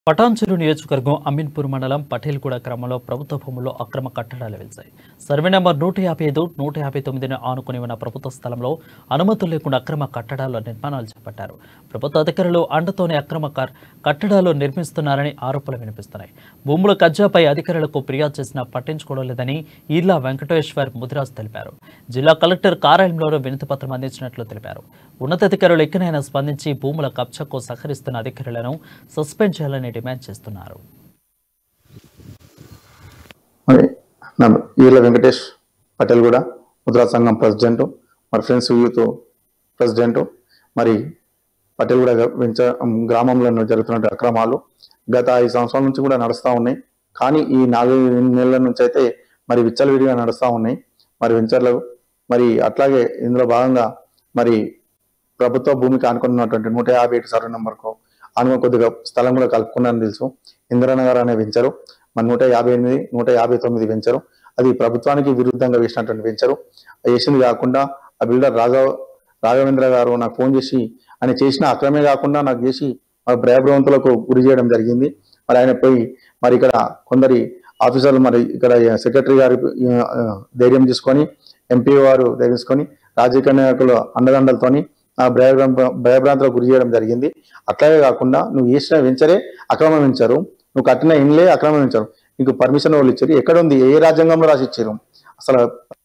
పటాన్చెరు నియోజకవర్గం అమీన్పూర్ మండలం పటేల్గూడ గ్రామంలో ప్రభుత్వ భూముల్లో అక్రమ కట్టడాలు వెలిశాయి సర్వే నెంబర్ నూట యాభై ఐదు నూట యాభై తొమ్మిదిని ఆనుకుని ఉన్న ప్రభుత్వ స్థలంలో అనుమతులు లేకుండా అక్రమ కట్టడాల నిర్మాణాలు చేపట్టారు ప్రభుత్వ అధికారులు అండతోనే అక్రమ కర్- కట్టడాలు నిర్మిస్తున్నారని ఆరోపణలు వినిపిస్తున్నాయి భూముల కబ్జాపై అధికారులకు ఫిర్యాదు చేసినా పట్టించుకోవడం లేదని ఈర్లా వెంకటేశ్వర్ ముదిరాజ్ తెలిపారు జిల్లా కలెక్టర్ కార్యాలయంలో వినతి పత్రం అందించినట్లు తెలిపారు ఉన్నతాధికారులు ఎక్కడైనా స్పందించి భూముల కబ్జాకు సహకరిస్తున్న అధికారులను సస్పెండ్ చేయాలని డిమాండ్ చేస్తున్నారు మరి నా ఈల వెంకటేష్ పటేల్ కూడా ముద్రా సంఘం ప్రెసిడెంట్ మరి ఫ్రెండ్స్ యూత్ ప్రెసిడెంట్ మరి పటేల్ కూడా వెంచ గ్రామంలో జరుగుతున్న అక్రమాలు గత ఐదు సంవత్సరాల నుంచి కూడా నడుస్తూ ఉన్నాయి కానీ ఈ నాలుగు నెలల నుంచి అయితే మరి విచ్చలవిడిగా నడుస్తూ ఉన్నాయి మరి వెంచర్లు మరి అట్లాగే ఇందులో భాగంగా మరి ప్రభుత్వ భూమికి ఆనుకున్నటువంటి నూట యాభై ఏడు సర్వే నెంబర్కు ఆనుకుని కొద్దిగా స్థలం కూడా కలుపుకున్నారని తెలుసు ఇందిరానగర్ అనే వెంచరు మన నూట యాభై ఎనిమిది నూట యాభై తొమ్మిది వెంచరు అది ప్రభుత్వానికి విరుద్ధంగా వేసినటువంటి వెంచరు అది వేసింది కాకుండా ఆ బిల్డర్ రాఘవ రాఘవేంద్ర గారు నాకు ఫోన్ చేసి ఆయన చేసిన అక్రమే కాకుండా నాకు చేసి మా భయభ్రవంతులకు గురి చేయడం జరిగింది మరి ఆయన పోయి మరి ఇక్కడ కొందరి ఆఫీసర్లు మరి ఇక్కడ సెక్రటరీ గారి ఆ, ధైర్యం తీసుకొని ఎంపీ వారు ధైర్యం తీసుకొని రాజకీయ నాయకుల అండదండలతోని ఆ భయభ్రాంత భయభ్రాంతులకు గురి చేయడం జరిగింది అట్లాగే కాకుండా నువ్వు వేసిన వెంచరే అక్రమ వెంచరు నువ్వు కట్టిన ఇండ్లే అక్రమ వెంచరు నీకు పర్మిషన్ వాళ్ళు ఇచ్చారు ఎక్కడ ఉంది ఏ రాజ్యాంగంలో రాసి ఇచ్చారు అసలు